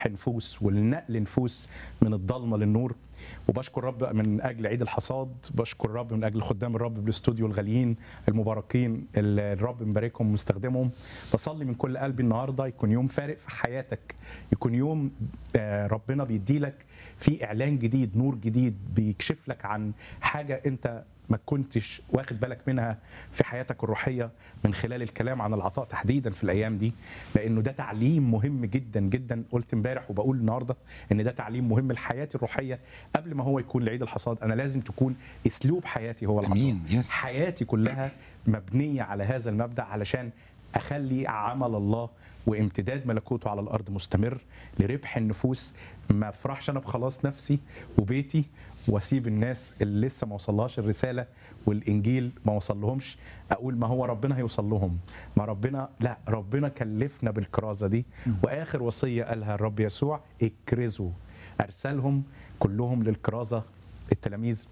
نفوس والنقل نفوس من الضلمه للنور وبشكر رب من اجل عيد الحصاد بشكر رب من اجل خدام الرب بالاستوديو الغاليين المباركين اللي الرب مباركهم ومستخدمهم بصلي من كل قلبي النهارده يكون يوم فارق في حياتك يكون يوم آه، ربنا بيديلك فيه اعلان جديد نور جديد بيكشف لك عن حاجه انت ما كنتش واخد بالك منها في حياتك الروحيه من خلال الكلام عن العطاء تحديدا في الايام دي لانه ده تعليم مهم جدا جدا قلت امبارح وبقول النهارده ان ده تعليم مهم لحياتي الروحيه قبل ما هو يكون لعيد الحصاد انا لازم تكون اسلوب حياتي هو العطاء أمين، يس. حياتي كلها مبنيه على هذا المبدا علشان اخلي عمل الله وامتداد ملكوته على الارض مستمر لربح النفوس ما افرحش انا بخلاص نفسي وبيتي واسيب الناس اللي لسه ما وصلهاش الرساله والانجيل ما وصلهمش اقول ما هو ربنا هيوصل لهم ما ربنا لا ربنا كلفنا بالكرازه دي واخر وصيه قالها الرب يسوع اكرزوا ارسلهم كلهم للكرازه التلاميذ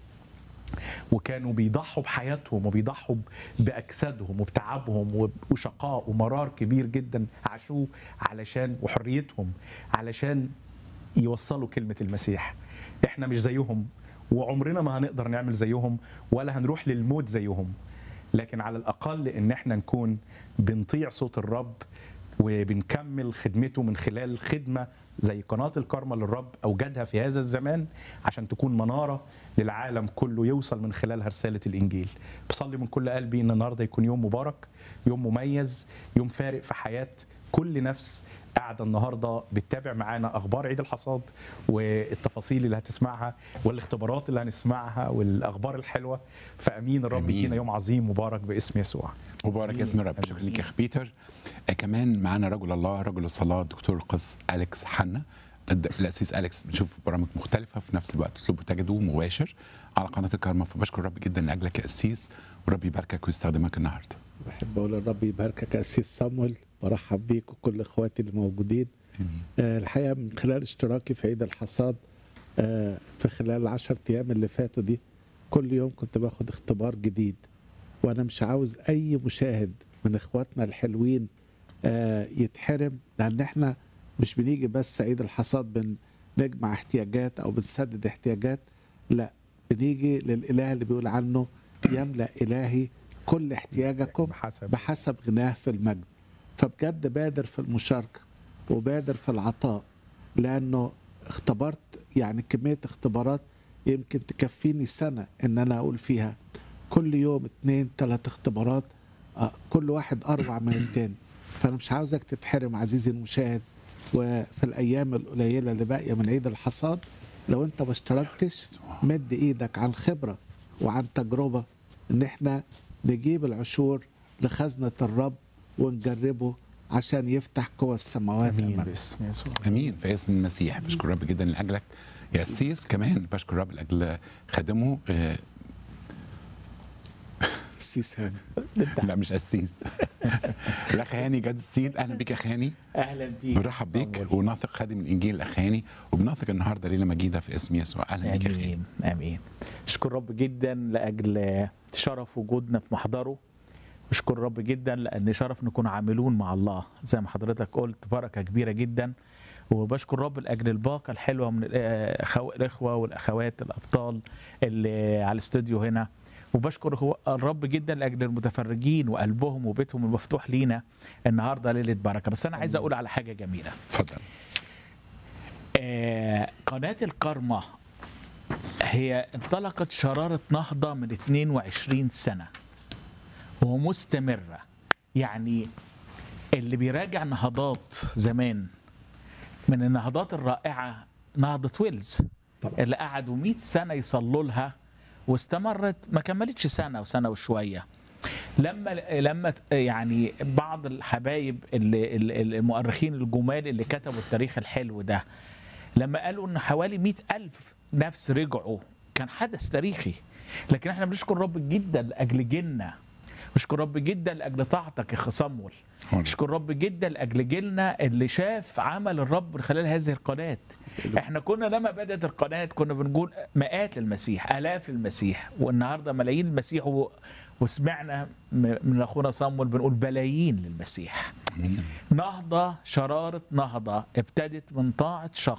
وكانوا بيضحوا بحياتهم وبيضحوا باجسادهم وبتعبهم وشقاء ومرار كبير جدا عاشوه علشان وحريتهم علشان يوصلوا كلمه المسيح احنا مش زيهم وعمرنا ما هنقدر نعمل زيهم ولا هنروح للموت زيهم لكن على الاقل ان احنا نكون بنطيع صوت الرب وبنكمل خدمته من خلال خدمه زي قناه الكرمه للرب اوجدها في هذا الزمان عشان تكون مناره للعالم كله يوصل من خلالها رساله الانجيل. بصلي من كل قلبي ان النهارده يكون يوم مبارك، يوم مميز، يوم فارق في حياه كل نفس قاعده النهارده بتتابع معانا اخبار عيد الحصاد والتفاصيل اللي هتسمعها والاختبارات اللي هنسمعها والاخبار الحلوه فامين الرب أمين. يدينا يوم عظيم مبارك باسم يسوع. مبارك اسم الرب شكرا ليك يا اخ بيتر آه، كمان معانا رجل الله رجل الصلاه دكتور القس اليكس حنا الد- الاسيس اليكس بنشوف برامج مختلفه في نفس الوقت تطلبوا تجدوه مباشر على قناه الكرمه فبشكر الرب جدا لاجلك يا اسيس ورب يباركك ويستخدمك النهارده بحب اقول الرب يباركك يا اسيس صامويل برحب بيك وكل اخواتي اللي موجودين آه الحقيقه من خلال اشتراكي في عيد الحصاد آه في خلال العشر ايام اللي فاتوا دي كل يوم كنت باخد اختبار جديد وانا مش عاوز اي مشاهد من اخواتنا الحلوين آه يتحرم لان احنا مش بنيجي بس عيد الحصاد بنجمع احتياجات او بنسدد احتياجات لا بنيجي للاله اللي بيقول عنه يملا الهي كل احتياجكم بحسب بحسب غناه في المجد فبجد بادر في المشاركة وبادر في العطاء لأنه اختبرت يعني كمية اختبارات يمكن تكفيني سنة إن أنا أقول فيها كل يوم اتنين تلات اختبارات آه، كل واحد أروع من التاني فأنا مش عاوزك تتحرم عزيزي المشاهد وفي الأيام القليلة اللي باقية من عيد الحصاد لو أنت ما اشتركتش مد إيدك عن خبرة وعن تجربة إن إحنا نجيب العشور لخزنة الرب ونجربه عشان يفتح قوى السماوات امين أمامنا. باسم يسوع. امين في اسم المسيح بشكر الرب جدا لاجلك يا اسيس كمان بشكر الرب لاجل خادمه آه، السيس هاني لا مش قسيس الاخ هاني جاد السيد اهلا بيك يا اخ هاني اهلا بيك بنرحب بيك ونثق خادم الانجيل الاخ هاني وبنثق النهارده ليله مجيده في اسم يسوع اهلا بيك يا اخ هاني امين امين اشكر رب جدا لاجل شرف وجودنا في محضره اشكر رب جدا لان شرف نكون عاملون مع الله زي ما حضرتك قلت بركه كبيره جدا وبشكر رب لاجل الباقه الحلوه من الأخو- الاخوه والاخوات الابطال اللي على الاستوديو هنا وبشكر هو الرب جدا لاجل المتفرجين وقلبهم وبيتهم المفتوح لينا النهارده ليله بركه بس انا عايز اقول على حاجه جميله اتفضل آه، قناة الكرمة هي انطلقت شرارة نهضة من 22 سنة ومستمرة يعني اللي بيراجع نهضات زمان من النهضات الرائعة نهضة ويلز طبعا. اللي قعدوا 100 سنة يصلوا لها واستمرت ما كملتش سنة وسنة وشوية لما لما يعني بعض الحبايب اللي اللي- المؤرخين الجمال اللي كتبوا التاريخ الحلو ده لما قالوا ان حوالي مئة ألف نفس رجعوا كان حدث تاريخي لكن احنا بنشكر رب جدا لاجل جيلنا نشكر رب جدا لاجل طاعتك يا اخ صمول هون. نشكر رب جدا لاجل جيلنا اللي شاف عمل الرب من خلال هذه القناه احنا كنا لما بدات القناه كنا بنقول مئات للمسيح الاف للمسيح والنهارده ملايين المسيح و... وسمعنا م- من اخونا صامويل بنقول بلايين للمسيح امين نهضه شراره نهضه ابتدت من طاعه شخص